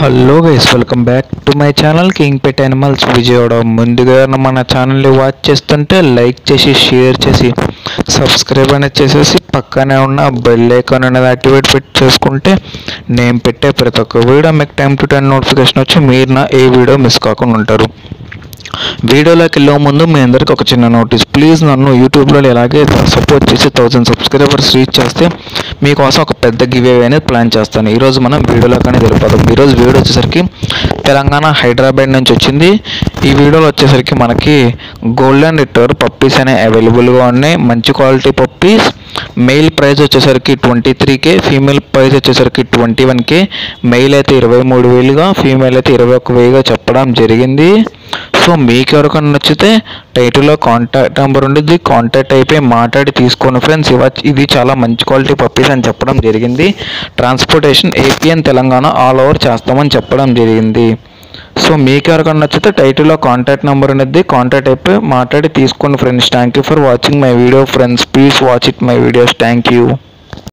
hello guys welcome back to my channel king pet animals Vijayawada ముందుగా మన ఛానల్ని watch చేస్తుంటే లైక్ చేసి షేర్ చేసి సబ్స్క్రైబ్ అనేది చేసేసి పక్కనే ఉన్న బెల్ ఐకాన్ అనేది యాక్టివేట్ పెట్టి చేసుకుంటే నేను పెట్టే ప్రతి ఒక్క వీడియో మీకు టైం టు టైం నోటిఫికేషన్ వచ్చి మీరు నా ఏ వీడియో మిస్ కాకుండా ఉంటారు వీడియోలోకి వెళ్ళే ముందు మీ అందరికి ఒక చిన్న నోటీస్ ప్లీజ్ నన్ను యూట్యూబ్లో ఇలాగే సపోర్ట్ చేసి థౌజండ్ సబ్స్క్రైబర్స్ రీచ్ చేస్తే మీకోసం ఒక పెద్ద గివ్ అవే అనేది ప్లాన్ చేస్తాను ఈరోజు మనం వీడియోలోకనే తెలిపోదాం ఈరోజు వీడియో వచ్చేసరికి తెలంగాణ హైదరాబాద్ నుంచి వచ్చింది ఈ వీడియోలో వచ్చేసరికి మనకి గోల్డెన్ రిట్రవర్ పప్పీస్ అనేవి అవైలబుల్గా ఉన్నాయి మంచి క్వాలిటీ పప్పీస్ మెయిల్ ప్రైస్ వచ్చేసరికి twenty three K female price వచ్చేసరికి ట్వంటీ వన్ కే మెయిల్ అయితే ఇరవై మూడు వేలుగా ఫీమేల్ అయితే ఇరవై ఒక్క వేలుగా చెప్పడం జరిగింది సో మీకు ఎవరికైనా నచ్చితే టైటిల్లో కాంటాక్ట్ నెంబర్ ఉండిద్ది కాంటాక్ట్ అయిపోయి మాట్లాడి తీసుకోండి ఫ్రెండ్స్ ఇవ ఇది చాలా మంచి క్వాలిటీ పప్పీస్ అని చెప్పడం జరిగింది ట్రాన్స్పోర్టేషన్ ఏపీఎన్ తెలంగాణ ఆల్ ఓవర్ చేస్తామని చెప్పడం జరిగింది సో మీకు ఎవరికైనా నచ్చితే టైటిల్లో కాంటాక్ట్ నెంబర్ అనేది కాంటాక్ట్ అయిపోయి మాట్లాడి తీసుకోండి friends thank you for watching my video friends please watch it my videos thank you